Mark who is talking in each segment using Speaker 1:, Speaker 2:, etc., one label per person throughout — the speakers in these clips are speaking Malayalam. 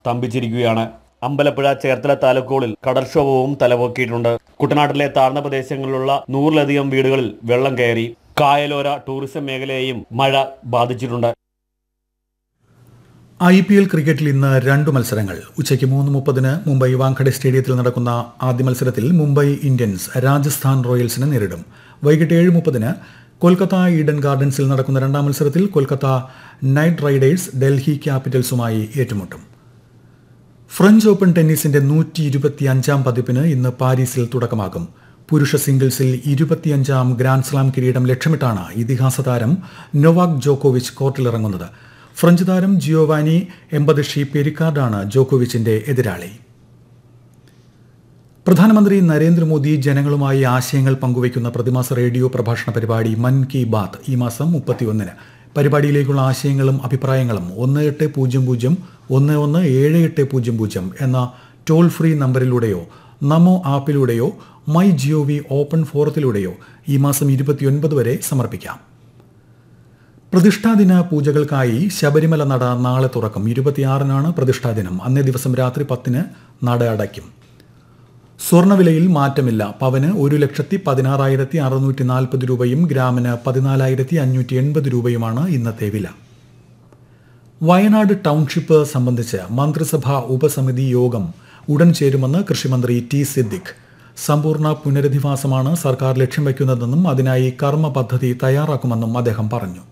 Speaker 1: സ്തംഭിച്ചിരിക്കുകയാണ് അമ്പലപ്പുഴ ചേർത്തല താലൂക്കുകളിൽ കടൽക്ഷോഭവും തലപൊക്കിയിട്ടുണ്ട് കുട്ടനാട്ടിലെ താഴ്ന്ന പ്രദേശങ്ങളിലുള്ള നൂറിലധികം വീടുകളിൽ വെള്ളം കയറി കായലോര ടൂറിസം മേഖലയെയും മഴ ബാധിച്ചിട്ടുണ്ട്
Speaker 2: ഐ പി എൽ ക്രിക്കറ്റിൽ ഇന്ന് രണ്ട് മത്സരങ്ങൾ ഉച്ചയ്ക്ക് മൂന്ന് മുപ്പതിന് മുംബൈ വാങ്കഡെ സ്റ്റേഡിയത്തിൽ നടക്കുന്ന ആദ്യ മത്സരത്തിൽ മുംബൈ ഇന്ത്യൻസ് രാജസ്ഥാൻ റോയൽസിനെ നേരിടും വൈകിട്ട് ഏഴ് മുപ്പതിന് കൊൽക്കത്ത ഈഡൻ ഗാർഡൻസിൽ നടക്കുന്ന രണ്ടാം മത്സരത്തിൽ കൊൽക്കത്ത നൈറ്റ് റൈഡേഴ്സ് ഡൽഹി ക്യാപിറ്റൽസുമായി ഏറ്റുമുട്ടും ഫ്രഞ്ച് ഓപ്പൺ ടെന്നീസിന്റെ നൂറ്റി ഇരുപത്തിയഞ്ചാം പതിപ്പിന് ഇന്ന് പാരീസിൽ തുടക്കമാകും പുരുഷ സിംഗിൾസിൽ ഇരുപത്തിയഞ്ചാം ഗ്രാൻഡ് സ്ലാം കിരീടം ലക്ഷ്യമിട്ടാണ് ഇതിഹാസ താരം നൊവാക് ജോക്കോവിച്ച് കോർട്ടിലിറങ്ങുന്നത് ഫ്രഞ്ച് താരം ജിയോവാനി എംബദഷി പെരിക്കാർഡാണ് ജോക്കോവിച്ചിന്റെ എതിരാളി പ്രധാനമന്ത്രി നരേന്ദ്രമോദി ജനങ്ങളുമായി ആശയങ്ങൾ പങ്കുവയ്ക്കുന്ന പ്രതിമാസ റേഡിയോ പ്രഭാഷണ പരിപാടി മൻ കി ബാത്ത് ഈ മാസം മുപ്പത്തിയൊന്നിന് പരിപാടിയിലേക്കുള്ള ആശയങ്ങളും അഭിപ്രായങ്ങളും ഒന്ന് എട്ട് പൂജ്യം പൂജ്യം ഒന്ന് ഒന്ന് ഏഴ് എട്ട് പൂജ്യം പൂജ്യം എന്ന ടോൾ ഫ്രീ നമ്പറിലൂടെയോ നമോ ആപ്പിലൂടെയോ മൈ ജിഒ വി ഓപ്പൺ ഫോറത്തിലൂടെയോ ഈ മാസം ഇരുപത്തിയൊൻപത് വരെ സമർപ്പിക്കാം പ്രതിഷ്ഠാദിന പൂജകൾക്കായി ശബരിമല നട നാളെ തുറക്കും ഇരുപത്തിയാറിനാണ് പ്രതിഷ്ഠാദിനം അന്നേ ദിവസം രാത്രി പത്തിന് നട അടയ്ക്കും സ്വർണ്ണവിലയിൽ മാറ്റമില്ല പവന് ഒരു ലക്ഷത്തി പതിനാറായിരത്തി അറുന്നൂറ്റി നാൽപ്പത് രൂപയും ഗ്രാമിന് പതിനാലായിരത്തി അഞ്ഞൂറ്റി എൺപത് രൂപയുമാണ് ഇന്നത്തെ വില വയനാട് ടൗൺഷിപ്പ് സംബന്ധിച്ച് മന്ത്രിസഭാ ഉപസമിതി യോഗം ഉടൻ ചേരുമെന്ന് കൃഷിമന്ത്രി ടി സിദ്ദിഖ് സമ്പൂർണ്ണ പുനരധിവാസമാണ് സർക്കാർ ലക്ഷ്യം വയ്ക്കുന്നതെന്നും അതിനായി കർമ്മ പദ്ധതി തയ്യാറാക്കുമെന്നും അദ്ദേഹം പറഞ്ഞു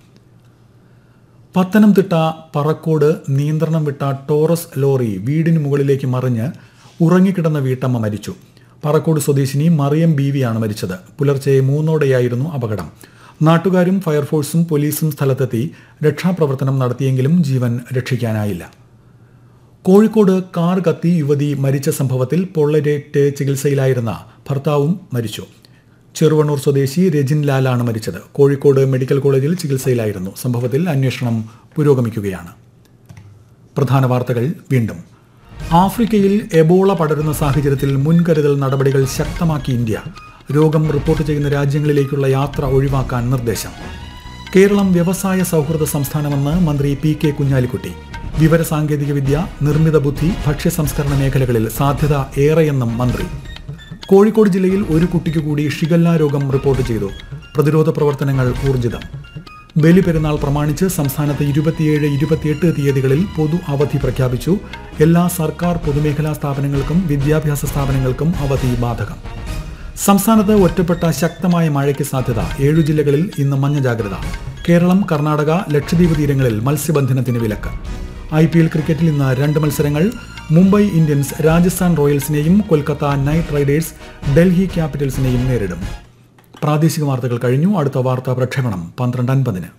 Speaker 2: പത്തനംതിട്ട പറക്കോട് നിയന്ത്രണം വിട്ട ടോറസ് ലോറി വീടിന് മുകളിലേക്ക് മറിഞ്ഞ് ഉറങ്ങിക്കിടന്ന വീട്ടമ്മ മരിച്ചു പറക്കോട് സ്വദേശിനി മറിയം ബീവിയാണ് മരിച്ചത് പുലർച്ചെ മൂന്നോടെയായിരുന്നു അപകടം നാട്ടുകാരും ഫയർഫോഴ്സും പോലീസും സ്ഥലത്തെത്തി രക്ഷാപ്രവർത്തനം നടത്തിയെങ്കിലും ജീവൻ രക്ഷിക്കാനായില്ല കോഴിക്കോട് കാർ കത്തി യുവതി മരിച്ച സംഭവത്തിൽ പൊള്ളരേറ്റ് ചികിത്സയിലായിരുന്ന ഭർത്താവും മരിച്ചു ചെറുവണ്ണൂർ സ്വദേശി രജിൻ ലാലാണ് മരിച്ചത് കോഴിക്കോട് മെഡിക്കൽ കോളേജിൽ ചികിത്സയിലായിരുന്നു സംഭവത്തിൽ അന്വേഷണം പുരോഗമിക്കുകയാണ് പ്രധാന വാർത്തകൾ വീണ്ടും ആഫ്രിക്കയിൽ എബോള പടരുന്ന സാഹചര്യത്തിൽ മുൻകരുതൽ നടപടികൾ ശക്തമാക്കി ഇന്ത്യ രോഗം റിപ്പോർട്ട് ചെയ്യുന്ന രാജ്യങ്ങളിലേക്കുള്ള യാത്ര ഒഴിവാക്കാൻ നിർദ്ദേശം കേരളം വ്യവസായ സൗഹൃദ സംസ്ഥാനമെന്ന് മന്ത്രി പി കെ കുഞ്ഞാലിക്കുട്ടി വിവരസാങ്കേതികവിദ്യ നിർമ്മിത ബുദ്ധി ഭക്ഷ്യ സംസ്കരണ മേഖലകളിൽ സാധ്യത ഏറെയെന്നും മന്ത്രി കോഴിക്കോട് ജില്ലയിൽ ഒരു കുട്ടിക്ക് കൂടി ഷിഗല്ല രോഗം റിപ്പോർട്ട് ചെയ്തു പ്രതിരോധ പ്രവർത്തനങ്ങൾ ഊർജിതം ബലിപെരുന്നാൾ പ്രമാണിച്ച് സംസ്ഥാനത്ത് ഇരുപത്തിയേഴ് ഇരുപത്തിയെട്ട് തീയതികളിൽ പൊതു അവധി പ്രഖ്യാപിച്ചു എല്ലാ സർക്കാർ പൊതുമേഖലാ സ്ഥാപനങ്ങൾക്കും വിദ്യാഭ്യാസ സ്ഥാപനങ്ങൾക്കും അവധി ബാധകം സംസ്ഥാനത്ത് ഒറ്റപ്പെട്ട ശക്തമായ മഴയ്ക്ക് സാധ്യത ഏഴു ജില്ലകളിൽ ഇന്ന് മഞ്ഞ ജാഗ്രത കേരളം കർണാടക ലക്ഷദ്വീപ് തീരങ്ങളിൽ മത്സ്യബന്ധനത്തിന് വിലക്ക് ഐ പി എൽ ക്രിക്കറ്റിൽ ഇന്ന് രണ്ട് മത്സരങ്ങൾ മുംബൈ ഇന്ത്യൻസ് രാജസ്ഥാൻ റോയൽസിനെയും കൊൽക്കത്ത നൈറ്റ് റൈഡേഴ്സ് ഡൽഹി ക്യാപിറ്റൽസിനെയും നേരിടും പ്രാദേശിക വാർത്തകൾ കഴിഞ്ഞു അടുത്ത വാർത്താ പ്രക്ഷേപണം പന്ത്രണ്ട് അൻപതിന്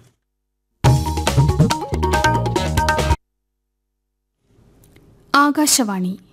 Speaker 3: ആകാശവാണി